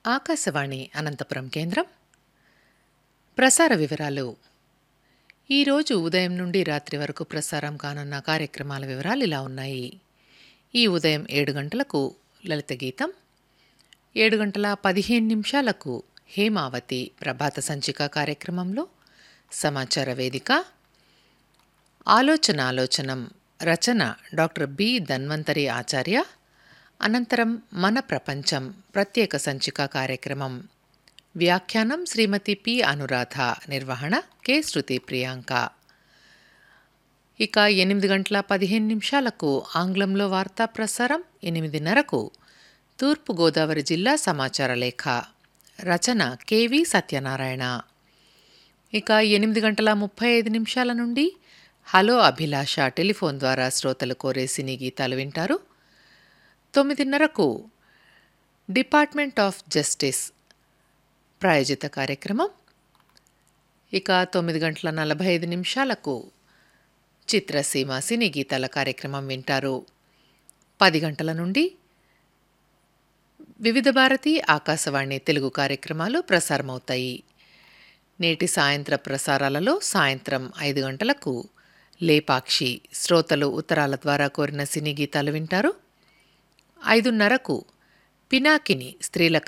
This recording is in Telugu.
ఆకాశవాణి అనంతపురం కేంద్రం ప్రసార వివరాలు ఈరోజు ఉదయం నుండి రాత్రి వరకు ప్రసారం కానున్న కార్యక్రమాల వివరాలు ఇలా ఉన్నాయి ఈ ఉదయం ఏడు గంటలకు లలిత గీతం ఏడు గంటల పదిహేను నిమిషాలకు హేమావతి ప్రభాత సంచిక కార్యక్రమంలో సమాచార వేదిక ఆలోచన ఆలోచనం రచన డాక్టర్ బి ధన్వంతరి ఆచార్య అనంతరం మన ప్రపంచం ప్రత్యేక సంచిక కార్యక్రమం వ్యాఖ్యానం శ్రీమతి పి అనురాధ నిర్వహణ కె శృతి ప్రియాంక ఇక ఎనిమిది గంటల పదిహేను నిమిషాలకు ఆంగ్లంలో వార్తా ప్రసారం ఎనిమిదిన్నరకు తూర్పుగోదావరి జిల్లా సమాచార లేఖ రచన కెవి సత్యనారాయణ ఇక ఎనిమిది గంటల ముప్పై ఐదు నిమిషాల నుండి హలో అభిలాష టెలిఫోన్ ద్వారా శ్రోతలు కోరే సినీ గీతాలు వింటారు తొమ్మిదిన్నరకు డిపార్ట్మెంట్ ఆఫ్ జస్టిస్ ప్రాయోజిత కార్యక్రమం ఇక తొమ్మిది గంటల నలభై ఐదు నిమిషాలకు చిత్రసీమ సినీ గీతాల కార్యక్రమం వింటారు పది గంటల నుండి వివిధ భారతి ఆకాశవాణి తెలుగు కార్యక్రమాలు ప్రసారమవుతాయి నేటి సాయంత్ర ప్రసారాలలో సాయంత్రం ఐదు గంటలకు లేపాక్షి శ్రోతలు ఉత్తరాల ద్వారా కోరిన సినీ గీతాలు వింటారు ఐదున్నరకు పినాకిని స్త్రీల